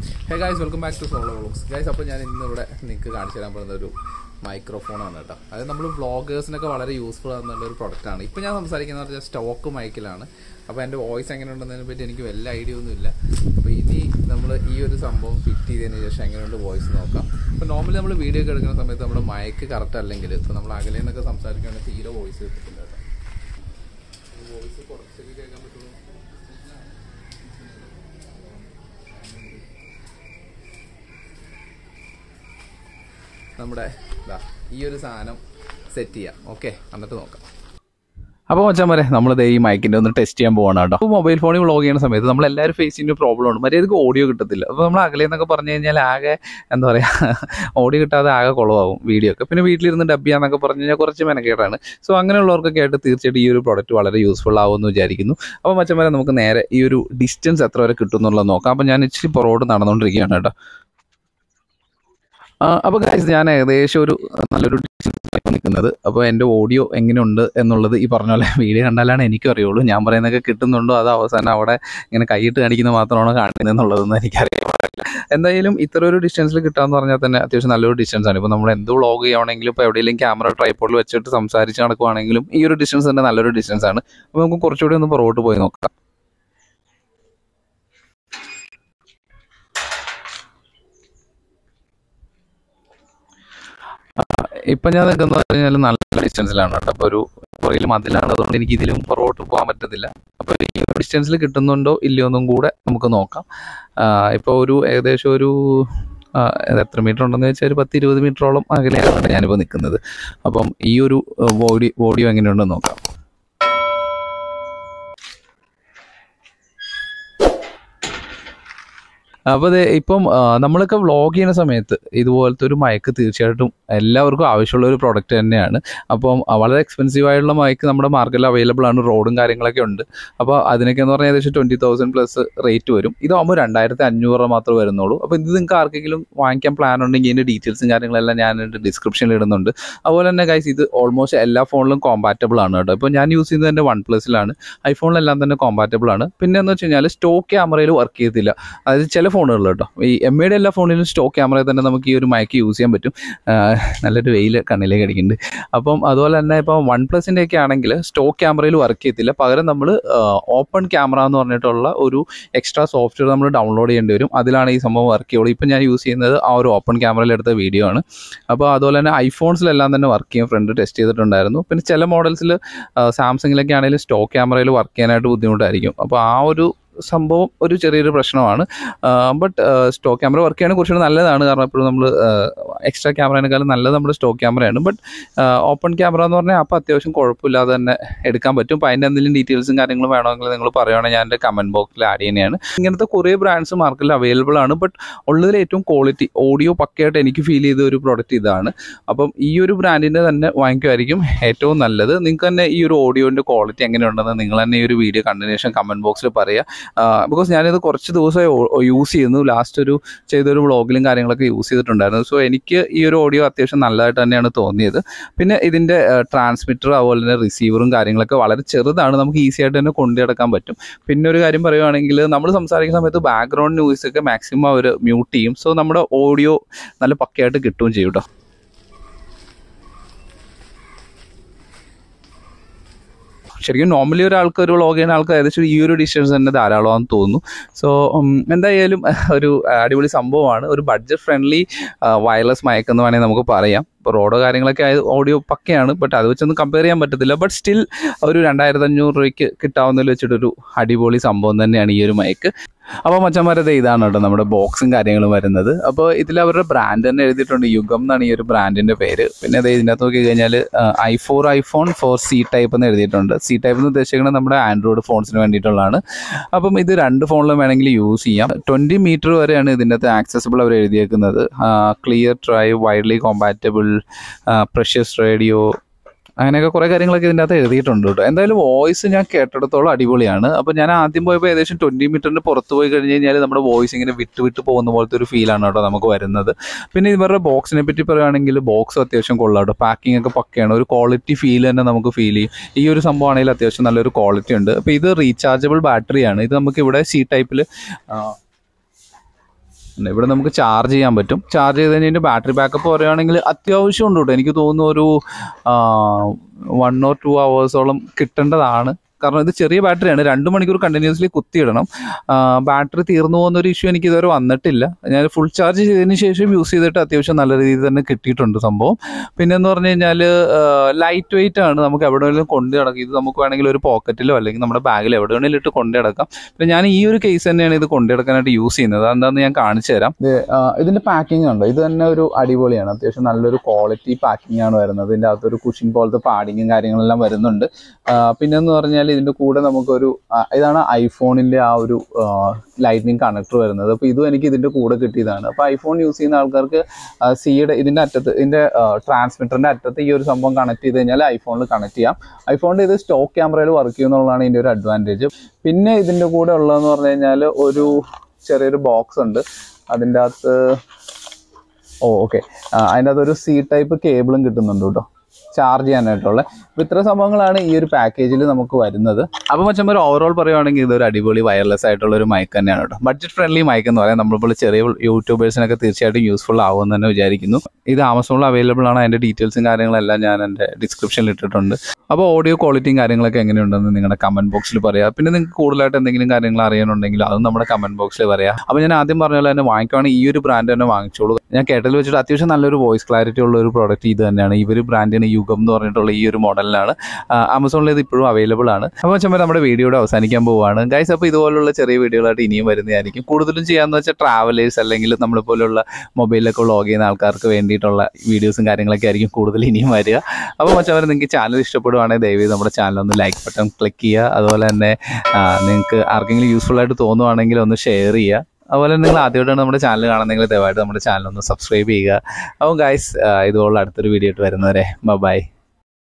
Hey guys welcome back to solo vlogs guys അപ്പോൾ ഞാൻ ഇന്നിവിടെ നിങ്ങൾക്ക് കാണിച്ചു തരാൻ പോകുന്ന ഒരു മൈക്രോഫോണാണ് കേട്ടോ അത് നമ്മൾ വ്ളോഗേഴ്സിനൊക്കെ വളരെ യൂസ്ഫുൾ ആകുന്ന ഒരു പ്രൊഡക്റ്റാണ് ഇപ്പോൾ ഞാൻ സംസാരിക്കുന്നത് പറഞ്ഞാൽ സ്റ്റോക്ക് മൈക്കിലാണ് അപ്പോൾ എൻ്റെ വോയിസ് എങ്ങനെ ഉണ്ടെന്നതിനെ പറ്റി എനിക്ക് വല്ല ഐഡിയ ഒന്നുമില്ല അപ്പോൾ ഇനി നമ്മൾ ഈ ഒരു സംഭവം ഫിറ്റ് ചെയ്തതിന് ശേഷം എങ്ങനെയുണ്ട് വോയിസ് നോക്കാം അപ്പോൾ നോർമലി നമ്മൾ വീഡിയോ ഒക്കെ എടുക്കുന്ന സമയത്ത് നമ്മുടെ മൈക്ക് കറക്റ്റ് അല്ലെങ്കിൽ ഇപ്പോൾ നമ്മൾ അകലെ നിന്നൊക്കെ സംസാരിക്കുകയാണെങ്കിൽ തീരെ വോയിസ് കിട്ടില്ല കേട്ടോ വോയിസ് കുറച്ചൊക്കെ കേൾക്കാൻ പറ്റുള്ളൂ നമ്മുടെ ദാ ഈ ഒരു സാധനം സെറ്റ് ചെയ്യാം ഓക്കെ എന്നിട്ട് നോക്കാം അപ്പോൾ മച്ചാൻ വരെ നമ്മളിത് ഈ മൈക്കിൻ്റെ ഒന്ന് ടെസ്റ്റ് ചെയ്യാൻ പോകണം കേട്ടോ അപ്പോൾ മൊബൈൽ ഫോണിൽ വ്ളോഗ് ചെയ്യുന്ന സമയത്ത് നമ്മൾ എല്ലാവരും ഫേസ് ചെയ്യുന്ന പ്രോബ്ലം ഉണ്ട് മര്യാദക്ക് ഓഡിയോ കിട്ടത്തില്ല അപ്പോൾ നമ്മൾ അകലെന്നൊക്കെ പറഞ്ഞു കഴിഞ്ഞാൽ ആകെ എന്താ പറയുക ഓഡിയോ കിട്ടാതെ ആകെ കുളമാവും വീഡിയോ ഒക്കെ പിന്നെ വീട്ടിലിരുന്ന് ഡബ് ചെയ്യാന്നൊക്കെ പറഞ്ഞു കഴിഞ്ഞാൽ കുറച്ച് മെനക്കേടാണ് സോ അങ്ങനെയുള്ളവർക്കൊക്കെ ആയിട്ട് തീർച്ചയായിട്ടും ഈ ഒരു പ്രോഡക്റ്റ് വളരെ യൂസ്ഫുൾ ആവുമെന്ന് വിചാരിക്കുന്നു അപ്പോൾ മച്ചാൻ വരെ നമുക്ക് നേരെ ഈ ഒരു ഡിസ്റ്റൻസ് എത്ര വരെ കിട്ടും എന്നുള്ളത് നോക്കാം അപ്പോൾ ഞാൻ ഇച്ചിരി പുറകോട്ട് നടന്നുകൊണ്ടിരിക്കുകയാണ് കേട്ടോ അപ്പോൾ ഗൈസ് ഞാൻ ഏകദേശം ഒരു നല്ലൊരു ഡിസ്റ്റൻസിലാണ് നിൽക്കുന്നത് അപ്പോൾ എൻ്റെ ഓഡിയോ എങ്ങനെയുണ്ട് എന്നുള്ളത് ഈ പറഞ്ഞ പോലെ വീഡിയോ കണ്ടാലാണ് എനിക്കും അറിയുള്ളൂ ഞാൻ പറയുന്നതൊക്കെ കിട്ടുന്നുണ്ടോ അത് അവസാനം അവിടെ ഇങ്ങനെ കൈയിട്ട് കാണിക്കുന്നത് മാത്രമാണോ കാണിക്കുന്നത് എന്നുള്ളതൊന്നും എനിക്കറിയാൻ പാടില്ല എന്തായാലും ഇത്ര ഒരു ഡിസ്റ്റൻസിൽ കിട്ടാന്ന് പറഞ്ഞാൽ തന്നെ അത്യാവശ്യം നല്ലൊരു ഡിസ്റ്റൻസ് ആണ് ഇപ്പോൾ നമ്മൾ എന്ത് വ്ളോഗ് ചെയ്യുകയാണെങ്കിലും ഇപ്പോൾ എവിടെയെങ്കിലും ക്യാമറ ട്രൈപ്പോഡിൽ വെച്ചിട്ട് സംസാരിച്ച് നടക്കുവാണെങ്കിലും ഈ ഒരു ഡിസ്റ്റൻസ് തന്നെ നല്ലൊരു ഡിസ്റ്റൻസ് ആണ് അപ്പോൾ നമുക്ക് കുറച്ചുകൂടി ഒന്ന് പുറകോട്ട് പോയി നോക്കാം ഇപ്പം ഞാൻ നിൽക്കുന്നത് പറഞ്ഞാൽ നല്ല ഡിസ്റ്റൻസിലാണ് കേട്ടോ അപ്പോൾ ഒരു പുറകിൽ മതിലാണ് അതുകൊണ്ട് എനിക്ക് ഇതിലും പുറകോട്ട് പോകാൻ പറ്റത്തില്ല അപ്പോൾ ഈ ഒരു ഡിസ്റ്റൻസിൽ കിട്ടുന്നുണ്ടോ ഇല്ലയോ എന്നും കൂടെ നമുക്ക് നോക്കാം ഇപ്പോൾ ഒരു ഏകദേശം ഒരു ആ, ഇത് എത്ര മീറ്റർ ഉണ്ടെന്ന് വെച്ചാൽ ഒരു പത്ത് ഇരുപത് മീറ്ററോളം അകലെയാണ് ഞാനിപ്പോൾ നിൽക്കുന്നത് അപ്പം ഈ ഒരു ബോഡി ഓഡിയോ എങ്ങനെയുണ്ടെന്ന് നോക്കാം അപ്പോൾ അത് ഇപ്പം ആ, നമ്മളൊക്കെ വ്ളോഗ് ചെയ്യുന്ന സമയത്ത് ഇതുപോലത്തെ ഒരു മയക്ക് തീർച്ചയായിട്ടും എല്ലാവർക്കും ആവശ്യമുള്ള ഒരു പ്രൊഡക്റ്റ് തന്നെയാണ് അപ്പം ആ, വളരെ എക്സ്പെൻസീവ് ആയിട്ടുള്ള മയക്ക് നമ്മുടെ മാർക്കറ്റിൽ അവൈലബിൾ ആണ് റോഡും കാര്യങ്ങളൊക്കെ ഉണ്ട് അപ്പോൾ അതിനൊക്കെ എന്ന് പറഞ്ഞാൽ ഏകദേശം ട്വൻറ്റി തൗസൻഡ് പ്ലസ് റേറ്റ് വരും ഇതാകുമ്പോൾ രണ്ടായിരത്തി അഞ്ഞൂറ് രൂപ മാത്രമേ വരുന്നുള്ളൂ അപ്പോൾ ഇത് നിങ്ങൾക്ക് ആർക്കെങ്കിലും വാങ്ങിക്കാൻ പ്ലാൻ ഉണ്ടെങ്കിൽ ഇതിൻ്റെ ഡീറ്റെയിൽസും കാര്യങ്ങളെല്ലാം ഞാൻ എൻ്റെ ഡിസ്ക്രിപ്ഷനിൽ ഇടുന്നുണ്ട് അതുപോലെ തന്നെ ഗൈസ് ഇത് ഓൾമോസ്റ്റ് എല്ലാ ഫോണിലും കോമ്പാറ്റബിൾ ആണ് കേട്ടോ ഇപ്പോൾ ഞാൻ യൂസ് ചെയ്യുന്നത് എൻ്റെ വൺ പ്ലസിലാണ് ഐഫോണിലെല്ലാം തന്നെ കോമ്പാറ്റബിൾ ആണ് പിന്നെ എന്ന് വെച്ച് കഴിഞ്ഞാൽ സ്റ്റോക്ക് ക്യാമറയിൽ വർക്ക് ചെയ്യത്തില്ല അതായത് ചില ഫോണുകളിൽ കേട്ടോ ഈ എം ഐയുടെ എല്ലാ ഫോണിലും സ്റ്റോക്ക് ക്യാമറയിൽ തന്നെ നമുക്ക് ഈ ഒരു മയക്ക് യൂസ് ചെയ്യാൻ പറ്റും ആഹ് നല്ലൊരു വെയിൽ കണ്ണിലേക്ക് അടിക്കുന്നുണ്ട് അപ്പം അതുപോലെ തന്നെ ഇപ്പോൾ വൺ പ്ലസിൻ്റെ ഒക്കെ ആണെങ്കിൽ സ്റ്റോക്ക് ക്യാമറയിൽ വർക്ക് ചെയ്യത്തില്ല പകരം നമ്മൾ ഓപ്പൺ ക്യാമറ എന്ന് പറഞ്ഞിട്ടുള്ള ഒരു എക്സ്ട്രാ സോഫ്റ്റ്വെയർ നമ്മൾ ഡൗൺലോഡ് ചെയ്യേണ്ടി വരും അതിലാണ് ഈ സംഭവം വർക്ക് ചെയ്യുള്ളൂ ഇപ്പം ഞാൻ യൂസ് ചെയ്യുന്നത് ആ ഒരു ഓപ്പൺ ക്യാമറയിൽ എടുത്ത വീഡിയോ ആണ് അപ്പോൾ അതുപോലെ തന്നെ ഐഫോൺസിലെല്ലാം തന്നെ വർക്ക് ചെയ്യും ഫ്രണ്ട് ടെസ്റ്റ് ചെയ്തിട്ടുണ്ടായിരുന്നു പിന്നെ ചില മോഡൽസിൽ സാംസങ്ങിലൊക്കെ ആണെങ്കിലും സ്റ്റോക്ക് ക്യാമറയിൽ വർക്ക് ചെയ്യാനായിട്ട് ബുദ്ധിമുട്ടായിരിക്കും അപ്പോൾ ആ ഒരു സംഭവം ഒരു ചെറിയൊരു പ്രശ്നമാണ് ബട്ട് സ്റ്റോക്ക് ക്യാമറ വർക്ക് ചെയ്യാൻ കുറച്ചുകൂടി നല്ലതാണ് കാരണം എപ്പോഴും നമ്മൾ എക്സ്ട്രാ ക്യാമറേനേക്കാളും നല്ലത് നമ്മുടെ സ്റ്റോക്ക് ക്യാമറയാണ് ബട്ട് ഓപ്പൺ ക്യാമറ എന്ന് പറഞ്ഞാൽ അപ്പോൾ അത്യാവശ്യം കുഴപ്പമില്ലാതെ തന്നെ എടുക്കാൻ പറ്റും അപ്പോൾ അതിൻ്റെ എന്തെങ്കിലും ഡീറ്റെയിൽസും കാര്യങ്ങളും വേണമെങ്കിൽ നിങ്ങൾ പറയുകയാണെങ്കിൽ ഞാൻ എൻ്റെ കമൻറ്റ് ബോക്സിൽ ആഡ് ചെയ്യുന്നതാണ് ഇങ്ങനത്തെ കുറേ ബ്രാൻഡ്സ് മാർക്കറ്റിൽ അവൈലബിൾ ആണ് ബട്ട് ഉള്ളതിൽ ഏറ്റവും ക്വാളിറ്റി ഓഡിയോ പക്കയായിട്ട് എനിക്ക് ഫീൽ ചെയ്ത ഒരു പ്രോഡക്റ്റ് ഇതാണ് അപ്പം ഈ ഒരു ബ്രാൻഡിൻ്റെ തന്നെ വാങ്ങിക്കുമായിരിക്കും ഏറ്റവും നല്ലത് നിങ്ങൾക്ക് തന്നെ ഈ ഒരു ഓഡിയോൻ്റെ ക്വാളിറ്റി എങ്ങനെയുണ്ടെന്ന് നിങ്ങൾ തന്നെ ഈ ഒരു വീഡിയോ കണ്ടിന്യൂഷൻ കമൻറ്റ് ബോക്സിൽ പറയുക ബിക്കോസ് ഞാനിത് കുറച്ച് ദിവസമായി യൂസ് ചെയ്യുന്നു ലാസ്റ്റ് ഒരു ചെയ്തൊരു വ്ളോഗിലും കാര്യങ്ങളൊക്കെ യൂസ് ചെയ്തിട്ടുണ്ടായിരുന്നു സോ എനിക്ക് ഈ ഒരു ഓഡിയോ അത്യാവശ്യം നല്ലതായിട്ട് തന്നെയാണ് തോന്നിയത് പിന്നെ ഇതിൻ്റെ ട്രാൻസ്മിറ്റർ അതുപോലെ തന്നെ റിസീവറും കാര്യങ്ങളൊക്കെ വളരെ ചെറുതാണ് നമുക്ക് ഈസി ആയിട്ട് തന്നെ കൊണ്ടു നടക്കാൻ പറ്റും പിന്നെ ഒരു കാര്യം പറയുവാണെങ്കിൽ നമ്മൾ സംസാരിക്കുന്ന സമയത്ത് ബാക്ക്ഗ്രൗണ്ട് മ്യൂസിക് ഒക്കെ മാക്സിമം അവർ മ്യൂട്ട് ചെയ്യും സോ നമ്മുടെ ഓഡിയോ നല്ല പക്കയായിട്ട് കിട്ടുകയും ചെയ്യും കേട്ടോ ശരിക്കും നോർമലി ഒരാൾക്ക് ഒരു വ്ളോഗ് ചെയ്യുന്ന ആൾക്ക് ഏകദേശം ഈ ഒരു ഡിസ്റ്റൻസ് തന്നെ ധാരാളമാണെന്ന് തോന്നുന്നു സോ എന്തായാലും ഒരു അടിപൊളി സംഭവമാണ് ഒരു ബഡ്ജറ്റ് ഫ്രണ്ട്ലി വയർലെസ് മയക്കെന്ന് വേണമെങ്കിൽ നമുക്ക് പറയാം ഇപ്പോൾ റോഡോ കാര്യങ്ങളൊക്കെ ആയത് ഓഡിയോ പക്കയാണ് ബട്ട് അത് വെച്ചൊന്നും കമ്പയർ ചെയ്യാൻ പറ്റത്തില്ല ബട്ട് സ്റ്റിൽ ഒരു രണ്ടായിരത്തി അഞ്ഞൂറ് രൂപയ്ക്ക് കിട്ടാവുന്നതിൽ വെച്ചിട്ടൊരു അടിപൊളി സംഭവം തന്നെയാണ് ഈ ഒരു മയക്ക് അപ്പോൾ മച്ചന്മാരത് ഇതാണ് കേട്ടോ നമ്മുടെ ബോക്സും കാര്യങ്ങളും വരുന്നത് അപ്പോൾ ഇതിൽ അവരുടെ ബ്രാൻഡ് തന്നെ എഴുതിയിട്ടുണ്ട് യുഗം എന്നാണ് ഈ ഒരു ബ്രാൻഡിൻ്റെ പേര് പിന്നെ അത് ഇതിനകത്ത് നോക്കി കഴിഞ്ഞാൽ I four iPhone four C type എന്ന് എഴുതിയിട്ടുണ്ട് സി ടൈപ്പ് എന്ന് ഉദ്ദേശിക്കുന്നത് നമ്മുടെ ആൻഡ്രോയിഡ് ഫോൺസിന് വേണ്ടിയിട്ടുള്ളതാണ് അപ്പം ഇത് രണ്ട് ഫോണിലും വേണമെങ്കിൽ യൂസ് ചെയ്യാം ട്വൻറ്റി മീറ്റർ വരെയാണ് ഇതിൻ്റെ അകത്ത് ആക്സസിബിൾ അവർ എഴുതിയേക്കുന്നത് clear drive widely compatible precious radio അങ്ങനെയൊക്കെ കുറേ കാര്യങ്ങളൊക്കെ ഇതിൻ്റെ അകത്ത് എഴുതിയിട്ടുണ്ട് കേട്ടോ എന്തായാലും വോയിസ് ഞാൻ കേട്ടിടത്തോളം അടിപൊളിയാണ് അപ്പോൾ ഞാൻ ആദ്യം പോയപ്പോൾ ഏകദേശം ട്വൻറ്റി മീറ്ററിൻ്റെ പുറത്ത് പോയി കഴിഞ്ഞ് കഴിഞ്ഞാൽ നമ്മുടെ വോയിസ് ഇങ്ങനെ വിട്ട് വിട്ട് പോകുന്ന പോലത്തെ ഒരു ഫീലാണ് കേട്ടോ നമുക്ക് വരുന്നത് പിന്നെ ഇവരുടെ ബോക്സിനെ പറ്റി പറയുകയാണെങ്കിൽ ബോക്സ് അത്യാവശ്യം കൊള്ളാം കേട്ടോ പാക്കിംഗ് ഒക്കെ പക്കയാണ് ഒരു ക്വാളിറ്റി ഫീൽ തന്നെ നമുക്ക് ഫീൽ ചെയ്യും ഈ ഒരു സംഭവം ആണെങ്കിൽ അത്യാവശ്യം നല്ലൊരു ക്വാളിറ്റി ഉണ്ട് അപ്പോൾ ഇത് റീചാർജബിൾ ബാറ്ററിയാണ് ഇത് നമുക്ക് ഇവിടെ സി ടൈപ്പിൽ ഉണ്ട്. ഇവിടെ നമുക്ക് ചാർജ് ചെയ്യാൻ പറ്റും ചാർജ് ചെയ്ത് കഴിഞ്ഞാൽ ബാറ്ററി ബാക്കപ്പ് പറയുകയാണെങ്കിൽ അത്യാവശ്യം ഉണ്ട് കേട്ടോ എനിക്ക് തോന്നുന്നു ഒരു വൺ ഓർ ടു അവേഴ്സോളം കിട്ടേണ്ടതാണ് കാരണം ഇത് ചെറിയ ബാറ്ററിയാണ് രണ്ട് മണിക്കൂർ കണ്ടിന്യൂസ്ലി കുത്തിയിടണം ബാറ്ററി തീർന്നു പോകുന്ന ഒരു ഇഷ്യൂ എനിക്ക് ഇതുവരെ വന്നിട്ടില്ല ഞാൻ ഫുൾ ചാർജ് ചെയ്തതിന് ശേഷം യൂസ് ചെയ്തിട്ട് അത്യാവശ്യം നല്ല രീതിയിൽ തന്നെ കിട്ടിയിട്ടുണ്ട് സംഭവം പിന്നെ എന്ന് പറഞ്ഞു കഴിഞ്ഞാൽ ലൈറ്റ് വെയിറ്റ് ആണ് നമുക്ക് എവിടെ വേണമെങ്കിലും കൊണ്ടു നടക്കാം ഇത് നമുക്ക് വേണമെങ്കിൽ ഒരു പോക്കറ്റിലോ അല്ലെങ്കിൽ നമ്മുടെ ബാഗിലോ എവിടെ വേണമെങ്കിലും ഇട്ട് കൊണ്ടു നടക്കാം പിന്നെ ഞാൻ ഈ ഒരു കേസ് തന്നെയാണ് ഇത് കൊണ്ടു നടക്കാനായിട്ട് യൂസ് ചെയ്യുന്നത് അതെന്താണെന്ന് ഞാൻ കാണിച്ചു തരാം ഇത്, ആ, ഇതിന്റെ പാക്കിംഗ് ഉണ്ടോ ഇത് തന്നെ ഒരു അടിപൊളിയാണ് അത്യാവശ്യം നല്ലൊരു ക്വാളിറ്റി പാക്കിംഗ് ആണ് വരുന്നത് ഇതിന്റെ അകത്തൊരു കുഷിൻ പോലത്തെ പാഡിങ്ങും കാര്യങ്ങളെല്ലാം വരുന്നുണ്ട് പിന്നെ എന്ന് പറഞ്ഞാൽ ഇതിന്റെ കൂടെ നമുക്കൊരു ആ, ഇതാണ് ഐഫോണിന്റെ ആ ഒരു ലൈറ്റ്നിങ് കണക്ടർ വരുന്നത് അപ്പോൾ ഇതും എനിക്ക് ഇതിന്റെ കൂടെ കിട്ടിയതാണ് അപ്പോൾ ഐഫോൺ യൂസ് ചെയ്യുന്ന ആൾക്കാർക്ക് സിയുടെ ഇതിന്റെ അറ്റത്ത് ഇതിന്റെ ട്രാൻസ്മിറ്ററിന്റെ അറ്റത്ത് ഈ ഒരു സംഭവം കണക്ട് ചെയ്ത് കഴിഞ്ഞാൽ ഐഫോണിൽ കണക്ട് ചെയ്യാം ഐഫോണിന്റെ ഇത് സ്റ്റോക്ക് ക്യാമറയിൽ വർക്ക് ചെയ്യുന്നുള്ളതാണ് ഇതിന്റെ ഒരു അഡ്വാൻറ്റേജ് പിന്നെ ഇതിന്റെ കൂടെ ഉള്ളതെന്ന് പറഞ്ഞു കഴിഞ്ഞാൽ ഒരു ചെറിയൊരു ബോക്സ് ഉണ്ട് അതിൻ്റെ അകത്ത് ഓ ഓക്കെ അതിൻ്റെ അകത്ത് ഒരു സി ടൈപ്പ് കേബിളും കിട്ടുന്നുണ്ട് കേട്ടോ ചാർജ് ചെയ്യാനായിട്ടുള്ള അപ്പോൾ ഇത്ര സംഭവങ്ങളാണ് ഈ ഒരു പാക്കേജിൽ നമുക്ക് വരുന്നത് അപ്പോൾ മച്ചം ഒരു ഓവറോൾ പറയുവാണെങ്കിൽ ഇതൊരു അടിപൊളി വയർലെസ് ആയിട്ടുള്ള ഒരു മൈക്ക് തന്നെയാണ് കേട്ടോ ബഡ്ജറ്റ് ഫ്രണ്ട്ലി മൈക്ക് എന്ന് പറയാം നമ്മളിപ്പോൾ ചെറിയ യൂട്യൂബേഴ്സിനൊക്കെ തീർച്ചയായിട്ടും യൂസ്ഫുൾ ആവുമെന്ന് തന്നെ വിചാരിക്കുന്നു ഇത് ആമസോണിൽ അവൈലബിൾ ആണ് അതിൻ്റെ ഡീറ്റെയിൽസും കാര്യങ്ങളെല്ലാം ഞാൻ എൻ്റെ ഡിസ്ക്രിപ്ഷനിൽ ഇട്ടിട്ടുണ്ട് അപ്പോൾ ഓഡിയോ ക്വാളിറ്റിയും കാര്യങ്ങളൊക്കെ എങ്ങനെയുണ്ടെന്ന് നിങ്ങളുടെ കമൻറ്റ് ബോക്സിൽ പറയാം പിന്നെ നിങ്ങൾക്ക് കൂടുതലായിട്ട് എന്തെങ്കിലും കാര്യങ്ങൾ അറിയാനുണ്ടെങ്കിൽ അതും നമ്മുടെ കമൻറ്റ് ബോക്സിൽ പറയാം അപ്പോൾ ഞാൻ ആദ്യം പറഞ്ഞ പോലെ തന്നെ വാങ്ങിക്കുവാണെങ്കിൽ ഈ ഒരു ബ്രാൻഡ് തന്നെ വാങ്ങിച്ചോളൂ ഞാൻ കേട്ടതിൽ വെച്ചിട്ട് അത്യാവശ്യം നല്ലൊരു വോയിസ് ക്ലാരിറ്റി ഉള്ള ഒരു പ്രോഡക്റ്റ് ഇത് തന്നെയാണ് ഈ ഒരു ബ്രാൻഡിന് യുഗം എന്ന് പറഞ്ഞിട്ടുള്ള ഈ ഒരു മോഡലിനാണ് ആമസോണിൽ ഇത് ഇപ്പോഴും അവൈലബിൾ ആണ് അപ്പോൾ ചുമ്മാ നമ്മുടെ വീഡിയോയുടെ അവസാനിക്കാൻ പോവുകയാണ് ഗൈസ് അപ്പോൾ ഇതുപോലുള്ള ചെറിയ വീഡിയോകളായിട്ട് ഇനിയും വരുന്നതായിരിക്കും കൂടുതലും ചെയ്യാന്ന് വെച്ചാൽ ട്രാവലേഴ്സ് അല്ലെങ്കിൽ നമ്മളെ പോലുള്ള മൊബൈലിലൊക്കെ വ്ളോഗ് ചെയ്യുന്ന ആൾക്കാർക്ക് വേണ്ടിയിട്ടുള്ള വീഡിയോസും കാര്യങ്ങളൊക്കെ ആയിരിക്കും കൂടുതൽ ഇനിയും വരിക അപ്പോൾ മച്ചവർ നിങ്ങൾക്ക് ചാനൽ ഇഷ്ടപ്പെടുവാണെങ്കിൽ ദയവേത് നമ്മുടെ ചാനൽ ഒന്ന് ലൈക്ക് ബട്ടൺ ക്ലിക്ക് ചെയ്യുക അതുപോലെ തന്നെ നിങ്ങൾക്ക് ആർക്കെങ്കിലും യൂസ്ഫുൾ ആയിട്ട് തോന്നുവാണെങ്കിൽ ഒന്ന് ഷെയർ ചെയ്യുക അതുപോലെ തന്നെ നിങ്ങൾ ആദ്യമായിട്ടാണ് നമ്മുടെ ചാനൽ കാണുന്നതെങ്കിൽ ദയവായിട്ട് നമ്മുടെ ചാനൽ ഒന്ന് സബ്സ്ക്രൈബ് ചെയ്യുക അപ്പോൾ ഗൈസ് ഇതുപോലുള്ള അടുത്തൊരു വീഡിയോ ആയിട്ട് വരുന്നവരെ ബൈ